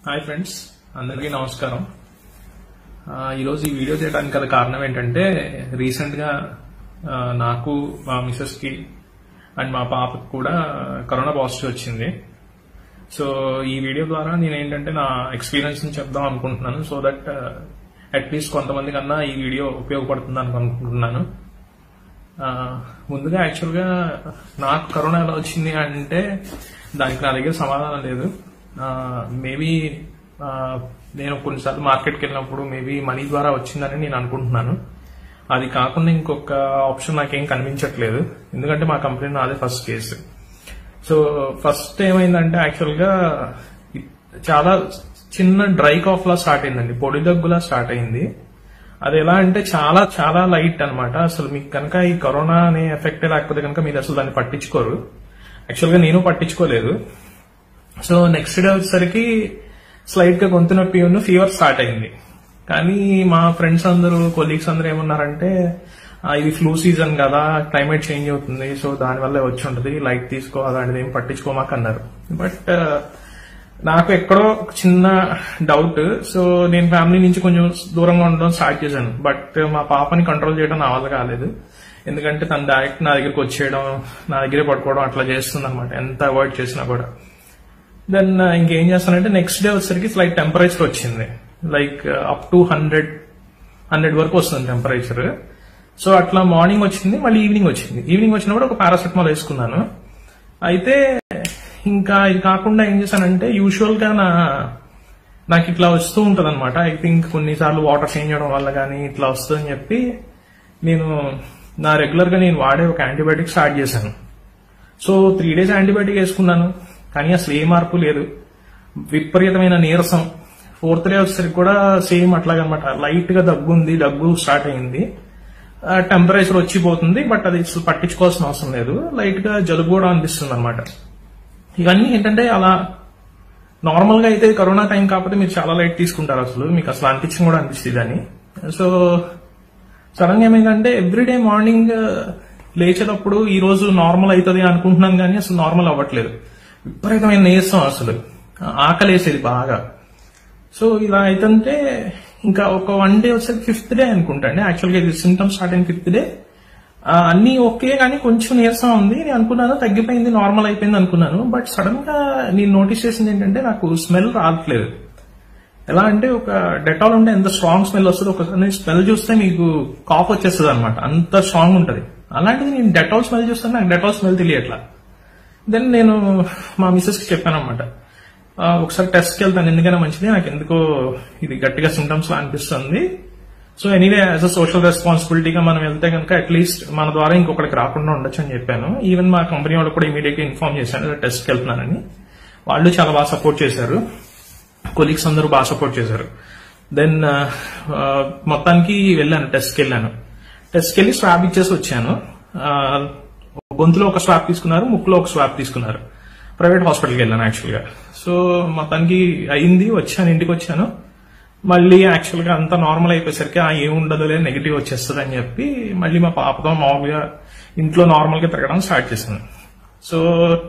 hi friends అందరికీ నమస్కారం ఆ, ఈరోజు ఈ వీడియో చేయడానికి గల కారణం ఏంటంటే రీసెంట్గా ఆ, నాకు మా మిస్సెస్కి అండ్ మా పాపకి కూడా కరోనా పాజిటివ్ వచ్చింది సో ఈ వీడియో ద్వారా నేను ఏంటంటే నా ఎక్స్పీరియన్స్ చెప్దాం అనుకుంటున్నాను సో దట్ అట్లీస్ట్ కొంతమంది కన్నా ఈ వీడియో ఉపయోగపడుతుంది అని అనుకుంటున్నాను ఆ, ముందుగా యాక్చువల్గా నాకు కరోనా ఎలా వచ్చింది అంటే దానికి నా దగ్గర సమాధానం లేదు మేబీ నేను కొన్నిసార్లు మార్కెట్కి వెళ్ళినప్పుడు మేబీ మనీ ద్వారా వచ్చిందని నేను అనుకుంటున్నాను అది కాకుండా ఇంకొక ఆప్షన్ నాకేం కనిపించట్లేదు ఎందుకంటే మా కంపెనీ నాదే ఫస్ట్ కేసు సో ఫస్ట్ ఏమైందంటే యాక్చువల్గా చాలా చిన్న డ్రై కాఫ్ లా స్టార్ట్ అయిందండి పొడి దగ్గులా స్టార్ట్ అయింది అది ఎలా అంటే చాలా చాలా లైట్ అన్నమాట అసలు మీకు కనుక ఈ కరోనా అనే ఎఫెక్ట్ లేకపోతే కనుక మీరు అసలు దాన్ని పట్టించుకోరు యాక్చువల్గా నేను పట్టించుకోలేదు సో నెక్స్ట్ డే వచ్చేసరికి స్లైట్ గా గొంతు నొప్పి ఉన్న ఫీవర్ స్టార్ట్ అయింది కానీ మా ఫ్రెండ్స్ అందరూ కొలీగ్స్ అందరూ ఏమన్నారంటే "ఆ, ఇది ఫ్లూ సీజన్ కదా క్లైమేట్ చేంజ్ అవుతుంది సో దానివల్ల వచ్చి ఉంటుంది లైట్ తీసుకో అలాంటిది ఏం పట్టించుకోమాక అన్నారు బట్ నాకు ఎక్కడో ఒక చిన్న డౌట్ సో నేను ఫ్యామిలీ నుంచి కొంచెం దూరంగా ఉండడం స్టార్ట్ చేశాను బట్ మా పాపని కంట్రోల్ చేయడం నా వల్ల కాలేదు ఎందుకంటే తను డైరెక్ట్ నా దగ్గరికి వచ్చేయడం నా దగ్గరే పడుకోవడం అట్లా చేస్తుంది అనమాట ఎంత అవాయిడ్ చేసినా కూడా దెన్ ఇంకేం చేస్తానంటే నెక్స్ట్ డే వచ్చేసరికి స్లైట్ టెంపరేచర్ వచ్చింది like up to hundred hundred వరకు వస్తుంది టెంపరేచర్ సో అట్లా మార్నింగ్ వచ్చింది మళ్ళీ ఈవినింగ్ వచ్చింది ఈవినింగ్ వచ్చినప్పుడు ఒక పారాసెటమాల్ వేసుకున్నాను అయితే ఇంకా ఇది కాకుండా ఏం చేశానంటే యూజువల్ గా నా నాకు ఇట్లా వస్తూ ఉంటది అనమాట ఐ థింక్ కొన్నిసార్లు వాటర్ చేంజ్ చేయడం వల్ల కానీ ఇట్లా వస్తుందని చెప్పి నేను నా రెగ్యులర్ గా నేను వాడే ఒక యాంటీబయాటిక్ స్టార్ట్ చేశాను సో త్రీ డేస్ యాంటీబయాటిక్ వేసుకున్నాను కానీ అసలు ఏ మార్పు లేదు విపరీతమైన నీరసం ఫోర్త్ డే వచ్చేసరికి కూడా సేమ్ అట్లాగనమాట లైట్ గా దగ్గు ఉంది దగ్గు స్టార్ట్ అయింది టెంపరేచర్ వచ్చిపోతుంది బట్ అది అసలు పట్టించుకోవాల్సిన అవసరం లేదు లైట్ గా జలుబు కూడా అనిపిస్తుంది అనమాట ఇవన్నీ ఏంటంటే అలా నార్మల్ గా అయితే కరోనా టైం కాకపోతే మీరు చాలా లైట్ తీసుకుంటారు అసలు మీకు అసలు అనిపించింది కూడా అనిపిస్తుంది అని సో సడన్ గా ఏమైందంటే ఎవ్రీడే మార్నింగ్ లేచేటప్పుడు ఈ రోజు నార్మల్ అవుతుంది అనుకుంటున్నాను కానీ అసలు నార్మల్ అవ్వట్లేదు విపరీతమైన నీరసం అసలు ఆకలేసేది బాగా సో ఇలా అయితుంటే ఇంకా ఒక వన్ డే వచ్చేది ఫిఫ్త్ డే అనుకుంటా అండి యాక్చువల్గా ఇది సిమ్టమ్స్ స్టార్ట్ అయిన ఫిఫ్త్ డే అన్ని ఓకే కానీ కొంచెం నీరసం ఉంది నేను అనుకున్నాను తగ్గిపోయింది నార్మల్ అయిపోయింది అనుకున్నాను బట్ సడన్ గా నేను నోటీస్ చేసింది ఏంటంటే నాకు స్మెల్ రావట్లేదు ఎలా అంటే ఒక డెటాల్ ఉంటే ఎంత స్ట్రాంగ్ స్మెల్ వస్తుంది ఒకసారి స్మెల్ చూస్తే మీకు కాఫ్ వచ్చేస్తుంది అనమాట అంత స్ట్రాంగ్ ఉంటది అలాంటిది నేను డెటాల్ స్మెల్ చూస్తే నాకు డెటాల్ స్మెల్ తెలియట్లా దెన్ నేను మా మిస్సెస్ కి చెప్పాను అనమాట ఒకసారి టెస్ట్కి వెళ్తాను ఎందుకైనా మంచిది నాకు ఎందుకో ఇది గట్టిగా సిమ్టమ్స్ లా అనిపిస్తుంది so anyway as a social రెస్పాన్సిబిలిటీగా మనం వెళ్తే కనుక అట్లీస్ట్ మన ద్వారా ఇంకొకరికి రాకుండా ఉండొచ్చు అని చెప్పాను ఈవెన్ మా కంపెనీ వాళ్ళు కూడా ఇమీడియట్ గా ఇన్ఫార్మ్ చేశాను టెస్ట్కి వెళ్తున్నానని వాళ్ళు చాలా బాగా సపోర్ట్ చేశారు కొలీగ్స్ అందరూ బాగా సపోర్ట్ చేశారు దెన్ మొత్తానికి వెళ్ళాను టెస్ట్కి వెళ్ళాను టెస్ట్కి వెళ్ళి స్వాబ్ ఇచ్చేసి వచ్చాను ఆ, గొంతులో ఒక స్వాబ్ తీసుకున్నారు ముక్కులో ఒక స్వాబ్ తీసుకున్నారు ప్రైవేట్ హాస్పిటల్కి వెళ్ళాను యాక్చువల్గా సో మొత్తానికి అయింది వచ్చాను ఇంటికి వచ్చాను మళ్ళీ యాక్చువల్గా అంతా నార్మల్ అయిపోయేసరికి ఆ ఏముండదులే నెగిటివ్ వచ్చేస్తుంది అని చెప్పి మళ్ళీ మా పాపతో మామూలుగా ఇంట్లో నార్మల్ గా తిరగడం స్టార్ట్ చేశాను సో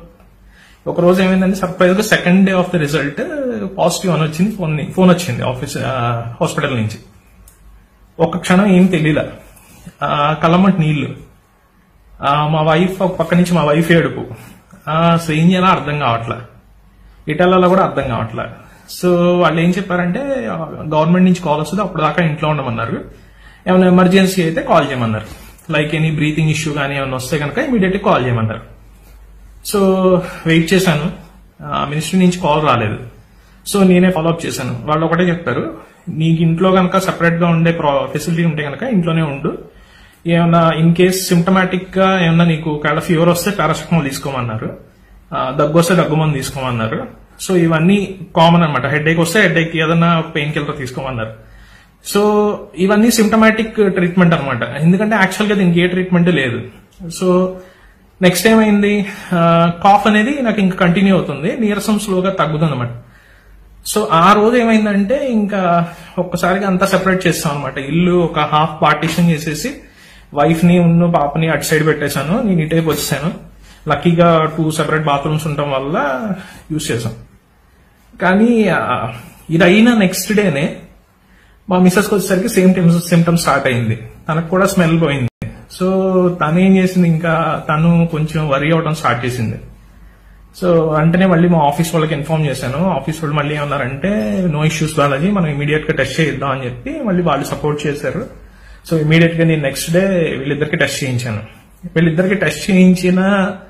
ఒక రోజు ఏమైందంటే సర్ప్రైజ్ గా second day of the result positive అని వచ్చింది ఫోన్ ఫోన్ వచ్చింది ఆఫీస్ హాస్పిటల్ నుంచి ఒక క్షణం ఏం తెలియలే కళ్ళమంటి నీళ్లు ఆ, మా వైఫ్ ఒక పక్క నుంచి మా వైఫ్ ఏడుపు ఆ, అసలు ఏం చేయాలో అర్థం కావట్లే ఇటలలో కూడా అర్థం కావట్లే సో వాళ్ళు ఏం చెప్పారంటే గవర్నమెంట్ నుంచి కాల్ వస్తుంది అప్పుడు దాకా ఇంట్లో ఉండమన్నారు ఏమైనా ఎమర్జెన్సీ అయితే కాల్ చేయమన్నారు లైక్ ఎనీ బ్రీతింగ్ ఇష్యూ కానీ ఏమైనా వస్తే కనుక ఇమీడియట్ కాల్ చేయమన్నారు సో వెయిట్ చేశాను మినిస్ట్రీ నుంచి కాల్ రాలేదు సో నేనే ఫాలోఅప్ చేశాను వాళ్ళు ఒకటే చెప్తారు నీకు ఇంట్లో కనుక సెపరేట్ గా ఉండే ఫెసిలిటీ ఉంటే కనుక ఇంట్లోనే ఉండు ఏమన్నా ఇన్ కేస్ సిమ్టమాటిక్ గా ఏమన్నా నీకు ఒకవేళ ఫీవర్ వస్తే పారాసిటమాల్ తీసుకోమన్నారు ఆ, దగ్గు వస్తే దగ్గు మందు తీసుకోమన్నారు సో ఇవన్నీ కామన్ అనమాట హెడ్ ఏక్ వస్తే హెడ్ ఏక్ ఏదన్నా పెయిన్ కిల్లర్ తీసుకోమన్నారు సో ఇవన్నీ సిమ్టమాటిక్ ట్రీట్మెంట్ అనమాట ఎందుకంటే యాక్చువల్ గా దీనికి ఏ ట్రీట్మెంట్ లేదు సో నెక్స్ట్ ఏమైంది కాఫ్ అనేది నాకు ఇంకా కంటిన్యూ అవుతుంది నీరసం స్లోగా తగ్గుతుంది అనమాట సో ఆ రోజు ఏమైందంటే ఇంకా ఒక్కసారిగా అంతా సెపరేట్ చేస్తాం అనమాట ఇల్లు ఒక హాఫ్ పార్టీషన్ చేసేసి వైఫ్ ని ఉన్న పాపని అటు సైడ్ పెట్టేశాను నేను ఇటైపు వచ్చేసాను లక్కీగా టూ సెపరేట్ బాత్రూమ్స్ ఉండటం వల్ల యూస్ చేశాం కానీ ఆ, ఇది అయిన నెక్స్ట్ డేనే మా మిస్సెస్కి వచ్చేసరికి సేమ్ సిమ్టమ్స్ స్టార్ట్ అయింది తనకు కూడా స్మెల్ పోయింది సో తను ఏం చేసింది ఇంకా తను కొంచెం వరి అవడం స్టార్ట్ చేసింది సో వెంటనే మళ్ళీ మా ఆఫీస్ వాళ్ళకి ఇన్ఫార్మ్ చేశాను ఆఫీస్ వాళ్ళు మళ్ళీ ఏమన్నారంటే నో ఇష్యూస్ బాలాజీ మనం ఇమీడియట్ గా టెస్ట్ చేద్దాం అని చెప్పి మళ్ళీ వాళ్ళు సపోర్ట్ చేశారు సో ఇమీడియట్ గా నేను నెక్స్ట్ డే వీళ్ళిద్దరికి టెస్ట్ చేయించాను వీళ్ళిద్దరికి టెస్ట్ చేయించిన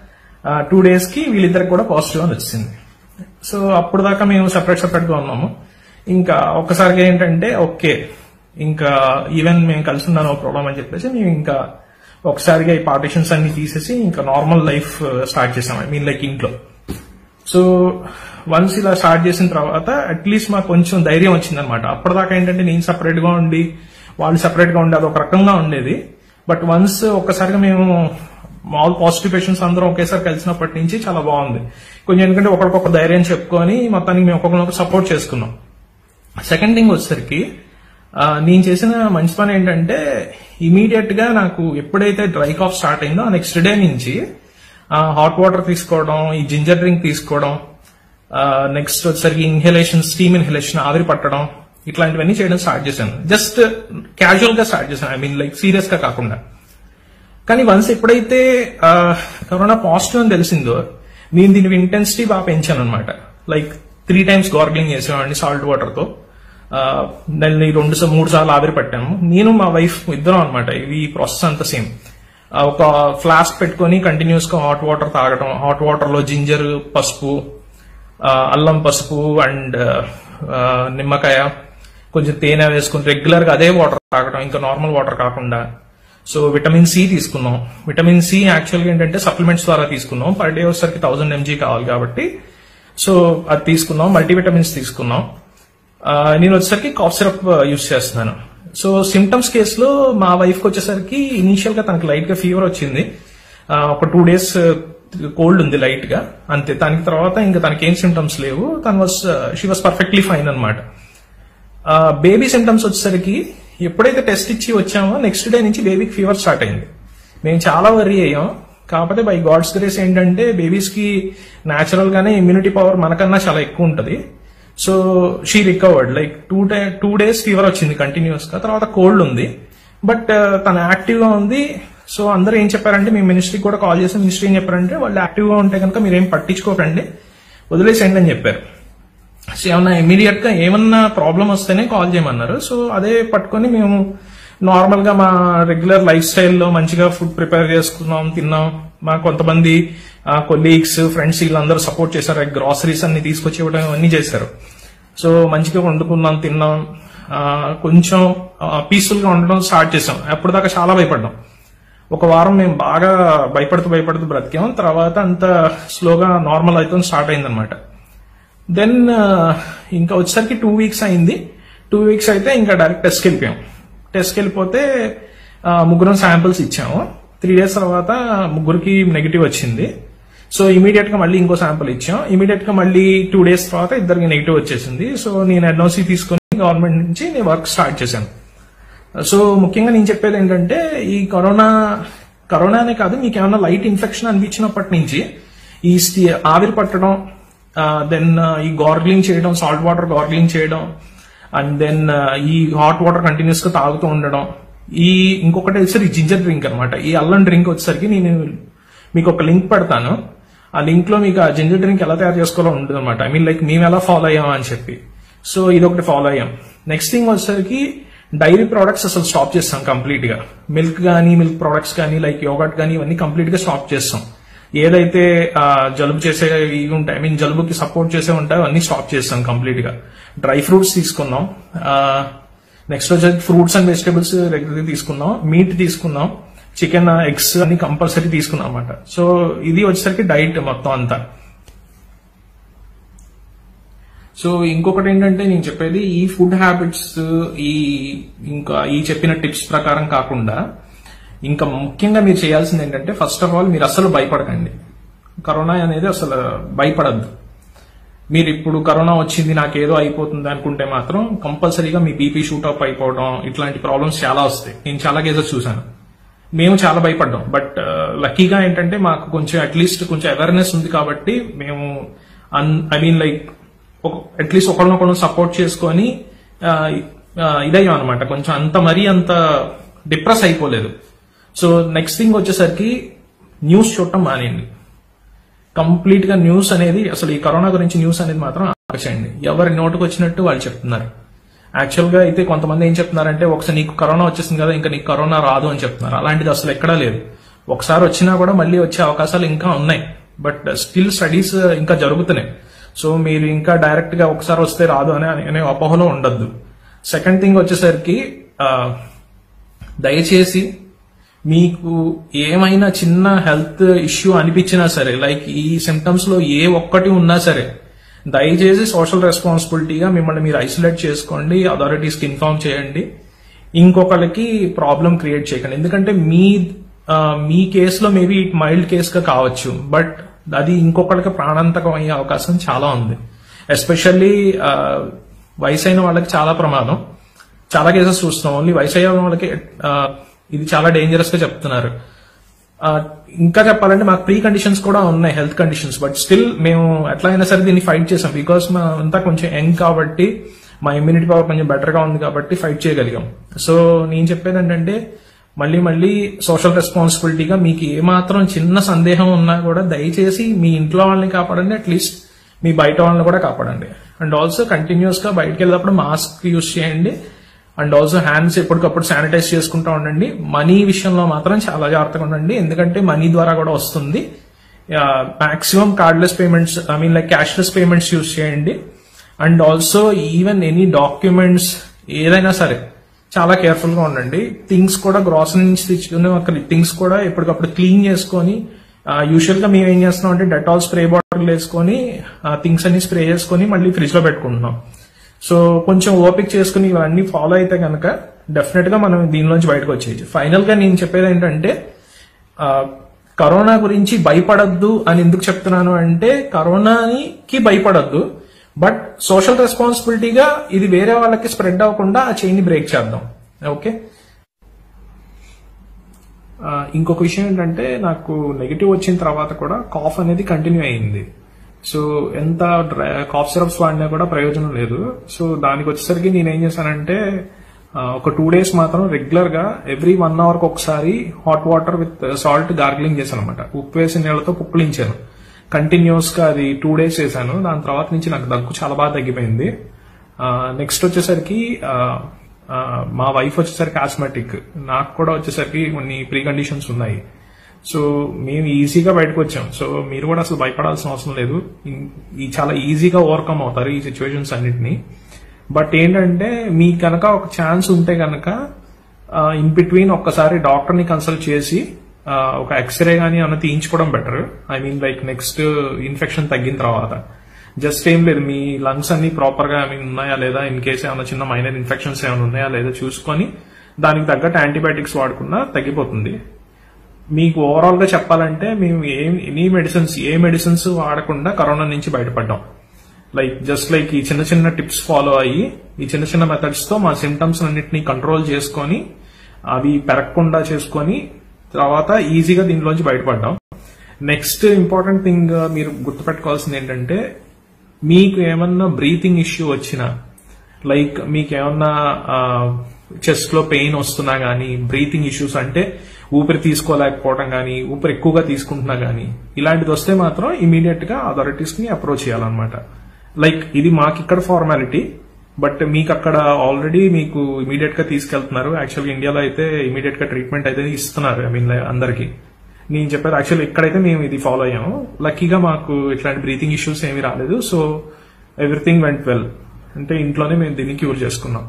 టూ డేస్ కి వీళ్ళిద్దరికి కూడా పాజిటివ్ అని వచ్చింది సో అప్పుడు దాకా మేము సెపరేట్ సెపరేట్ గా ఉన్నాము ఇంకా ఒక్కసారిగా ఏంటంటే ఓకే ఇంకా ఈవెన్ మేము కలిసి ఉన్నాను ప్రాబ్లం అని చెప్పేసి మేము ఇంకా ఒకసారిగా ఈ పార్టిషన్స్ అన్ని తీసేసి ఇంకా నార్మల్ లైఫ్ స్టార్ట్ చేసాం ఐ మీన్ లైక్ ఇంట్లో సో వన్స్ ఇలా స్టార్ట్ చేసిన తర్వాత అట్లీస్ట్ మాకు కొంచెం ధైర్యం వచ్చిందనమాట అప్పటిదాకా ఏంటంటే నేను సపరేట్ గా ఉండి వాళ్ళు సపరేట్ గా ఉండి అది ఒక రకంగా ఉండేది బట్ వన్స్ ఒక్కసారిగా మేము మామూలు పాజిటివ్ పేషెంట్స్ అందరం ఒకేసారి కలిసినప్పటి నుంచి చాలా బాగుంది కొంచెం ఎందుకంటే ఒకరికొక ధైర్యం చెప్పుకొని మొత్తానికి మేము ఒక్కొక్కరినొకరు సపోర్ట్ చేసుకున్నాం సెకండ్ థింగ్ వచ్చేసరికి ఆ, నేను చేసిన మంచి పని ఏంటంటే ఇమీడియట్ గా నాకు ఎప్పుడైతే డ్రై కాఫ్ స్టార్ట్ అయిందో ఆ నెక్స్ట్ డే నుంచి హాట్ వాటర్ తీసుకోవడం ఈ జింజర్ డ్రింక్ తీసుకోవడం నెక్స్ట్ వచ్చేసరికి ఇన్హలేషన్ స్టీమ్ ఇన్హలేషన్ ఆవిరి పట్టడం ఇట్లాంటివన్నీ చేయడం స్టార్ట్ చేశాను జస్ట్ క్యాజువల్ గా స్టార్ట్ చేశాను ఐ మీన్ లైక్ సీరియస్ గా కాకుండా కానీ వన్స్ ఎప్పుడైతే ఆ, కరోనా పాజిటివ్ అని తెలిసిందో నేను దీని ఇంటెన్సిటీ బాగా పెంచాను అనమాట లైక్ త్రీ టైమ్స్ గార్గ్లింగ్ చేసేవాడిని సాల్ట్ వాటర్ తో ఆ, దాన్ని రెండు సా- మూడు సార్లు ఆవిరి పట్టాము నేను మా వైఫ్ ఇద్దరం అనమాట ఇవి ప్రాసెస్ అంతా సేమ్ ఒక ఫ్లాస్క్ పెట్టుకొని కంటిన్యూస్ గా హాట్ వాటర్ తాగడం హాట్ వాటర్ లో జింజర్ పసుపు ఆ, అల్లం పసుపు అండ్ నిమ్మకాయ కొంచెం తేనె వేసుకుని రెగ్యులర్ గా అదే వాటర్ తాగడం ఇంకా నార్మల్ వాటర్ కాకుండా సో విటమిన్ సి తీసుకున్నాం విటమిన్ సి యాక్చువల్ గా ఏంటంటే సప్లిమెంట్స్ ద్వారా తీసుకున్నాం పర్ డే వచ్చేసరికి థౌసండ్ ఎంజీ కావాలి కాబట్టి సో అది తీసుకున్నాం మల్టీవిటమిన్స్ తీసుకున్నాం ఆ, నేను వచ్చేసరికి కాఫ్ సిరప్ యూస్ చేస్తున్నాను సో సిమ్టమ్స్ కేసులో మా వైఫ్ కి వచ్చేసరికి ఇనీషియల్ గా తనకి లైట్ గా ఫీవర్ వచ్చింది ఆ, ఒక టూ డేస్ కోల్డ్ ఉంది లైట్ గా అంతే దానికి తర్వాత ఇంకా తనకి ఏం సిమ్టమ్స్ లేవు తను was she was perfectly fine అనమాట బేబీ సిమ్టమ్స్ వచ్చేసరికి ఎప్పుడైతే టెస్ట్ ఇచ్చి వచ్చామో నెక్స్ట్ డే నుంచి బేబీకి ఫీవర్ స్టార్ట్ అయింది మేము చాలా వరీ అయ్యాం కాకపోతే బై గాడ్స్ గ్రేస్ ఏంటంటే బేబీస్ కి న్యాచురల్ గానే ఇమ్యూనిటీ పవర్ మనకన్నా చాలా ఎక్కువ ఉంటది so she recovered like two day two days fever వచ్చింది కంటిన్యూస్ గా తర్వాత కోల్డ్ ఉంది బట్ తను యాక్టివ్ గా ఉంది సో అందరూ ఏం చెప్పారంటే మీ మినిస్ట్రీకి కూడా కాల్ చేసి మినిస్ట్రీ ఏం చెప్పారంటే వాళ్ళు యాక్టివ్ గా ఉంటే కనుక మీరేం పట్టించుకోకండి వదిలేసేయండి అని చెప్పారు సో ఏమన్నా ఇమీడియట్ గా ఏమన్నా ప్రాబ్లం వస్తేనే కాల్ చేయమన్నారు సో అదే పట్టుకొని మేము నార్మల్ గా మా రెగ్యులర్ లైఫ్ స్టైల్లో మంచిగా ఫుడ్ ప్రిపేర్ చేసుకున్నాం తిన్నాం మా కొంతమంది కొలీగ్స్ ఫ్రెండ్స్ వీళ్ళందరూ సపోర్ట్ చేశారు గ్రాసరీస్ అన్ని తీసుకొచ్చి ఇవ్వడం అన్ని చేశారు సో మంచిగా వండుకున్నాం తిన్నాం ఆ, కొంచెం పీస్ఫుల్ గా ఉండడం స్టార్ట్ చేసాం అప్పుడు దాకా చాలా భయపడ్డాం ఒక వారం మేము బాగా భయపడుతూ భయపడుతూ బ్రతికాం తర్వాత అంత స్లోగా నార్మల్ అవుతుంది స్టార్ట్ అయిందనమాట దెన్ ఇంకా వచ్చేసరికి టూ వీక్స్ అయింది టూ వీక్స్ అయితే ఇంకా డైరెక్ట్ టెస్ట్కి వెళ్ళిపోయాం టెస్ట్కి వెళ్ళిపోతే ఆ, ముగ్గురం శాంపిల్స్ ఇచ్చాము త్రీ డేస్ తర్వాత ముగ్గురికి నెగిటివ్ వచ్చింది సో ఇమీడియట్ గా మళ్ళీ ఇంకో శాంపుల్ ఇచ్చాం ఇమీడియట్ గా మళ్ళీ టూ డేస్ తర్వాత ఇద్దరికి నెగిటివ్ వచ్చేసింది సో నేను ఎన్ఓసి తీసుకొని గవర్నమెంట్ నుంచి నేను వర్క్ స్టార్ట్ చేశాను సో ముఖ్యంగా నేను చెప్పేది ఏంటంటే ఈ కరోనా కరోనానే కాదు మీకు ఏమైనా లైట్ ఇన్ఫెక్షన్ అనిపించినప్పటి నుంచి ఈ స్టి- ఆవిరి పట్టడం దెన్ ఈ గార్గ్లింగ్ చేయడం సాల్ట్ వాటర్ గార్గ్లింగ్ చేయడం అండ్ దెన్ ఈ హాట్ వాటర్ కంటిన్యూస్ గా తాగుతూ ఉండడం ఈ ఇంకొకటి వచ్చేసరికి జింజర్ డ్రింక్ అన్నమాట ఈ అల్లం డ్రింక్ వచ్చేసరికి నేను మీకు ఒక లింక్ పెడతాను ఆ లింక్ లో మీకు ఆ జింజర్ డ్రింక్ ఎలా తయారు చేసుకోవాలో ఉంటుంది అనమాట ఐ మీన్ లైక్ మేము ఎలా ఫాలో అయ్యాం అని చెప్పి సో ఇది ఒకటి ఫాలో అయ్యాం నెక్స్ట్ థింగ్ వచ్చేసరికి డైరీ ప్రోడక్ట్స్ అసలు స్టాప్ చేస్తాం కంప్లీట్ గా మిల్క్ కానీ మిల్క్ ప్రోడక్ట్స్ కానీ లైక్ యోగట్ కానీ ఇవన్నీ కంప్లీట్ గా స్టాప్ చేస్తాం ఏదైతే ఆ, జలుబు చేసే ఇవి ఉంటాయి ఐ మీన్ జలుబుకి సపోర్ట్ చేసే ఉంటాయో అన్ని స్టాప్ చేస్తాం కంప్లీట్ గా డ్రై ఫ్రూట్స్ తీసుకున్నాం నెక్స్ట్ వచ్చేసి ఫ్రూట్స్ అండ్ వెజిటబుల్స్ రెగ్యులర్ తీసుకున్నాం మీట్ తీసుకున్నాం చికెన్ ఎగ్స్ అన్ని కంపల్సరీ తీసుకున్నాం అనమాట సో ఇది వచ్చేసరికి డైట్ మొత్తం అంతా సో ఇంకొకటి ఏంటంటే నేను చెప్పేది ఈ ఫుడ్ హ్యాబిట్స్ ఈ ఇంకా ఈ చెప్పిన టిప్స్ ప్రకారం కాకుండా ఇంకా ముఖ్యంగా మీరు చేయాల్సింది ఏంటంటే ఫస్ట్ ఆఫ్ ఆల్ మీరు అసలు భయపడకండి కరోనా అనేది అసలు భయపడద్దు మీరు ఇప్పుడు కరోనా వచ్చింది నాకేదో అయిపోతుంది అనుకుంటే మాత్రం కంపల్సరీగా మీ బీపీ షూటప్ అయిపోవడం ఇట్లాంటి ప్రాబ్లమ్స్ చాలా వస్తాయి నేను చాలా కేసెస్ చూసాను మేము చాలా భయపడ్డాం బట్ లక్కీగా ఏంటంటే మాకు కొంచెం అట్లీస్ట్ కొంచెం అవేర్నెస్ ఉంది కాబట్టి మేము ఐ మీన్ లైక్ అట్లీస్ట్ ఒకరినొకరు సపోర్ట్ చేసుకొని ఆ, ఆ, ఇదయ్యాం అనమాట కొంచెం అంత మరీ అంత డిప్రెస్ అయిపోలేదు సో నెక్స్ట్ థింగ్ వచ్చేసరికి న్యూస్ చూడటం మానేయండి కంప్లీట్ గా న్యూస్ అనేది అసలు ఈ కరోనా గురించి న్యూస్ అనేది మాత్రం ఆపేసేయండి ఎవరి నోటుకు వచ్చినట్టు వాళ్ళు చెప్తున్నారు యాక్చువల్ గా అయితే కొంతమంది ఏం చెప్తున్నారంటే ఒకసారి నీకు కరోనా వచ్చేసింది కదా ఇంకా నీకు కరోనా రాదు అని చెప్తున్నారు అలాంటిది అసలు ఎక్కడా లేదు ఒకసారి వచ్చినా కూడా మళ్ళీ వచ్చే అవకాశాలు ఇంకా ఉన్నాయి బట్ స్టిల్ స్టడీస్ ఇంకా జరుగుతున్నాయి సో మీరు ఇంకా డైరెక్ట్ గా ఒకసారి వస్తే రాదు అనే అనే అపోహలో ఉండద్దు సెకండ్ థింగ్ వచ్చేసరికి ఆ, దయచేసి మీకు ఏమైనా చిన్న హెల్త్ ఇష్యూ అనిపించినా సరే లైక్ ఈ సిమ్టమ్స్ లో ఏ ఒక్కటి ఉన్నా సరే దయచేసి సోషల్ రెస్పాన్సిబిలిటీగా మిమ్మల్ని మీరు ఐసోలేట్ చేసుకోండి అథారిటీస్ కి ఇన్ఫార్మ్ చేయండి ఇంకొకరికి ప్రాబ్లం క్రియేట్ చేయకండి ఎందుకంటే మీ ఆ, మీ కేసులో మేబీ ఇట్ మైల్డ్ కేస్ గా కావచ్చు బట్ అది ఇంకొకరికి ప్రాణాంతకం అయ్యే అవకాశం చాలా ఉంది ఎస్పెషల్లీ వయసు అయిన వాళ్ళకి చాలా ప్రమాదం చాలా కేసెస్ చూస్తున్నాం ఓన్లీ వయసు అయిన వాళ్ళకి ఆ, ఇది చాలా డేంజరస్ గా చెప్తున్నారు ఆ, ఇంకా చెప్పాలంటే మాకు ప్రీ కండిషన్స్ కూడా ఉన్నాయి హెల్త్ కండిషన్స్ బట్ స్టిల్ మేము ఎట్లా అయినా సరే దీన్ని ఫైట్ చేసాం బికాస్ మా అంతా కొంచెం యంగ్ కాబట్టి మా ఇమ్యూనిటీ పవర్ కొంచెం బెటర్ గా ఉంది కాబట్టి ఫైట్ చేయగలిగాం సో నేను చెప్పేది ఏంటంటే మళ్ళీ మళ్ళీ సోషల్ రెస్పాన్సిబిలిటీగా మీకు ఏమాత్రం చిన్న సందేహం ఉన్నా కూడా దయచేసి మీ ఇంట్లో వాళ్ళని కాపాడండి అట్లీస్ట్ మీ బయట వాళ్ళని కూడా కాపాడండి అండ్ ఆల్సో కంటిన్యూస్ గా బయటకు వెళ్ళినప్పుడు మాస్క్ యూస్ చేయండి అండ్ ఆల్సో హ్యాండ్స్ ఎప్పటికప్పుడు శానిటైజ్ చేసుకుంటూ ఉండండి మనీ విషయంలో మాత్రం చాలా జాగ్రత్తగా ఉండండి ఎందుకంటే మనీ ద్వారా కూడా వస్తుంది maximum cardless payments I mean like cashless payments use చేయండి and also even any documents ఏదైనా సరే చాలా కేర్ఫుల్ గా ఉండండి థింగ్స్ కూడా గ్రాసరీ నుంచి తెచ్చుకునే ఒక థింగ్స్ కూడా ఎప్పటికప్పుడు క్లీన్ చేసుకొని యూజువల్ గా మేము ఏం చేస్తున్నాం అంటే డెటాల్ స్ప్రే బాటిల్ వేసుకొని థింగ్స్ అన్ని స్ప్రే చేసుకొని మళ్ళీ ఫ్రిడ్జ్ లో పెట్టుకుంటున్నాం సో కొంచెం ఓపిక చేసుకుని ఇవన్నీ ఫాలో అయితే కనుక డెఫినెట్ గా మనం దీనిలోంచి బయటకు వచ్చేయచ్చు ఫైనల్ గా నేను చెప్పేది ఏంటంటే ఆ, కరోనా గురించి భయపడద్దు అని ఎందుకు చెప్తున్నాను అంటే కరోనాకి భయపడద్దు బట్ సోషల్ రెస్పాన్సిబిలిటీగా ఇది వేరే వాళ్ళకి స్ప్రెడ్ అవ్వకుండా ఆ చైన్ ని బ్రేక్ చేద్దాం ఓకే ఆ, ఇంకొక విషయం ఏంటంటే నాకు నెగిటివ్ వచ్చిన తర్వాత కూడా కాఫ్ అనేది కంటిన్యూ అయింది సో ఎంత కాఫ్ సిరప్స్ వాడినా కూడా ప్రయోజనం లేదు సో దానికి వచ్చేసరికి నేను ఏం చేశానంటే ఆ, ఒక టూ డేస్ మాత్రం రెగ్యులర్ గా ఎవ్రీ వన్ అవర్ కి ఒకసారి hot water with salt gargling చేశాను అనమాట ఉప్పు వేసిన నీళ్ళతో పుక్కిలించాను కంటిన్యూస్ గా అది టూ డేస్ చేశాను దాని తర్వాత నుంచి నాకు దగ్గు చాలా బాగా తగ్గిపోయింది నెక్స్ట్ వచ్చేసరికి ఆ, ఆ, మా వైఫ్ వచ్చేసరికి ఆస్మాటిక్ నాకు కూడా వచ్చేసరికి కొన్ని ప్రీ కండిషన్స్ ఉన్నాయి సో మేము ఈజీగా బయటకు వచ్చాం సో మీరు కూడా అసలు భయపడాల్సిన అవసరం లేదు ఇన్- ఈ చాలా ఈజీగా ఓవర్కమ్ అవుతారు ఈ సిచ్యువేషన్స్ అన్నిటిని బట్ ఏంటంటే మీకు కనుక ఒక ఛాన్స్ ఉంటే కనుక ఇన్ బిట్వీన్ ఒక్కసారి డాక్టర్ ని కన్సల్ట్ చేసి ఆ, ఒక ఎక్స్రే గానీ అన్న తీయించుకోవడం better I mean like next infection తగ్గిన తర్వాత జస్ట్ ఏం లేదు మీ లంగ్స్ అన్ని ప్రాపర్ గా ఐ మీన్ ఉన్నాయా లేదా ఇన్ కేసు ఏమైనా చిన్న మైనర్ ఇన్ఫెక్షన్స్ ఏమైనా ఉన్నాయా లేదా చూసుకొని దానికి తగ్గట్టు యాంటీబయాటిక్స్ వాడుకున్నా తగ్గిపోతుంది మీకు ఓవరాల్ గా చెప్పాలంటే మేము ఏ ఎనీ మెడిసిన్స్ ఏ మెడిసిన్స్ వాడకుండా కరోనా నుంచి బయటపడ్డాం లైక్ జస్ట్ లైక్ ఈ చిన్న చిన్న టిప్స్ ఫాలో అయ్యి ఈ చిన్న చిన్న మెథడ్స్ తో మా సిమ్టమ్స్ అన్నిటిని కంట్రోల్ చేసుకొని అవి పెరగకుండా చేసుకొని తర్వాత ఈజీగా దీనిలోంచి బయటపడ్డాం నెక్స్ట్ ఇంపార్టెంట్ థింగ్ మీరు గుర్తుపెట్టుకోవాల్సింది ఏంటంటే మీకు ఏమన్నా బ్రీతింగ్ ఇష్యూ వచ్చినా లైక్ మీకు ఏమన్నా చెస్ట్ లో పెయిన్ వస్తున్నా గానీ బ్రీతింగ్ ఇష్యూస్ అంటే ఊపిరి తీసుకోలేకపోవడం గానీ ఊపిరి ఎక్కువగా తీసుకుంటున్నా గానీ ఇలాంటిది వస్తే మాత్రం ఇమీడియట్ గా అథారిటీస్ ని అప్రోచ్ చేయాలన్నమాట లైక్ ఇది మాకు ఇక్కడ ఫార్మాలిటీ బట్ మీకు అక్కడ ఆల్రెడీ మీకు ఇమీడియట్ గా తీసుకెళ్తున్నారు యాక్చువల్గా ఇండియాలో అయితే ఇమీడియట్ గా ట్రీట్మెంట్ అయితే ఇస్తున్నారు ఐ మీన్ అందరికి నేను చెప్పారు యాక్చువల్ ఇక్కడైతే మేము ఇది ఫాలో అయ్యాము లక్కీగా మాకు ఇట్లాంటి బ్రీతింగ్ ఇష్యూస్ ఏమీ రాలేదు సో ఎవ్రీథింగ్ వెంట్ వెల్ అంటే ఇంట్లోనే మేము దీన్ని క్యూర్ చేసుకున్నాం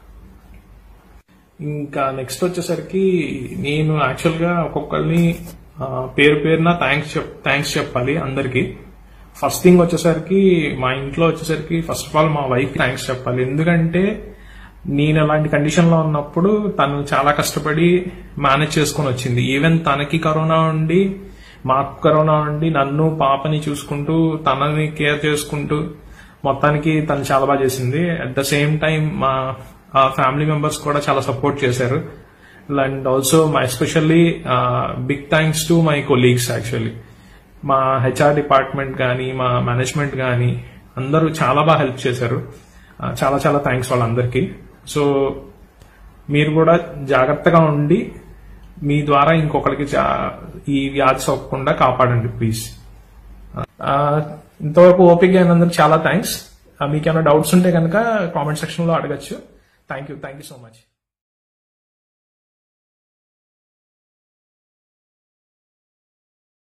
ఇంకా నెక్స్ట్ వచ్చేసరికి నేను యాక్చువల్ గా ఒక్కొక్కరిని ఆ, పేరు పేరున థ్యాంక్స్ చెప్ థ్యాంక్స్ చెప్పాలి అందరికి ఫస్ట్ థింగ్ వచ్చేసరికి మా ఇంట్లో వచ్చేసరికి ఫస్ట్ ఆఫ్ ఆల్ మా వైఫ్ థ్యాంక్స్ చెప్పాలి ఎందుకంటే నేను అలాంటి కండిషన్ లో ఉన్నప్పుడు తను చాలా కష్టపడి మేనేజ్ చేసుకొని వచ్చింది ఈవెన్ తనకి కరోనా ఉండి మాకు కరోనా ఉండి నన్ను పాపని చూసుకుంటూ తనని కేర్ చేసుకుంటూ మొత్తానికి తను చాలా బాగా చేసింది అట్ ద సేమ్ టైం మా ఫ్యామిలీ మెంబర్స్ కూడా చాలా సపోర్ట్ చేశారు and also my especially big thanks to my colleagues actually మా హెచ్ఆర్ డిపార్ట్మెంట్ కానీ మా మేనేజ్మెంట్ కానీ అందరూ చాలా బాగా హెల్ప్ చేశారు ఆ, చాలా చాలా థ్యాంక్స్ వాళ్ళందరికీ సో మీరు కూడా జాగ్రత్తగా ఉండి మీ ద్వారా ఇంకొకరికి జా- ఈ వ్యాధి సోకకుండా కాపాడండి ప్లీజ్ ఆ, ఇంతవరకు ఓపిక అయినందుకు చాలా థ్యాంక్స్ మీకు ఏమైనా డౌట్స్ ఉంటే కనుక కామెంట్ సెక్షన్ లో అడగచ్చు thank you thank you so much